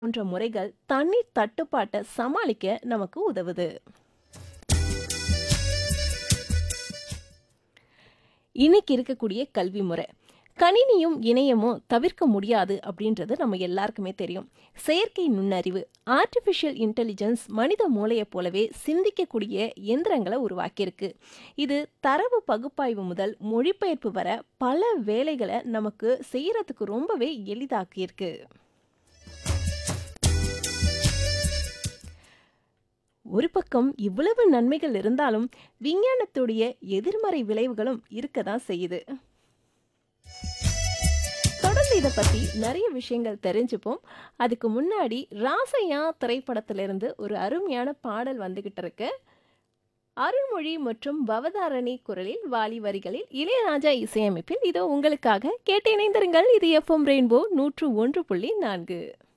போன்ற முறைகள் தண்ணீர் தட்டுப்பாட்டை சமாளிக்க நமக்கு உதவுது இன்னைக்கு இருக்கக்கூடிய கல்வி முறை கணினியும் இணையமும் தவிர்க்க முடியாது அப்படின்றது நம்ம எல்லாருக்குமே தெரியும் செயற்கை நுண்ணறிவு ஆர்டிஃபிஷியல் இன்டெலிஜென்ஸ் மனித மூளையை போலவே சிந்திக்கக்கூடிய எந்திரங்களை உருவாக்கியிருக்கு இது தரவு பகுப்பாய்வு முதல் மொழிபெயர்ப்பு வர பல வேலைகளை நமக்கு செய்யறதுக்கு ரொம்பவே எளிதாக்கியிருக்கு ஒரு பக்கம் இவ்வளவு நன்மைகள் இருந்தாலும் விஞ்ஞானத்துடைய எதிர்மறை விளைவுகளும் இருக்க தான் செய்யுது தொடர்ந்து இதை பத்தி நிறைய விஷயங்கள் தெரிஞ்சுப்போம் அதுக்கு முன்னாடி ராசையா திரைப்படத்திலிருந்து ஒரு அருமையான பாடல் வந்துகிட்டு இருக்கு அருள்மொழி மற்றும் பவதாரணி குரலில் வாலி வரிகளில் இளையராஜா இசையமைப்பில் இதோ உங்களுக்காக கேட்டு இணைந்திருங்கள் இது எஃப்எம் ரெயின்போ நூற்று ஒன்று புள்ளி நான்கு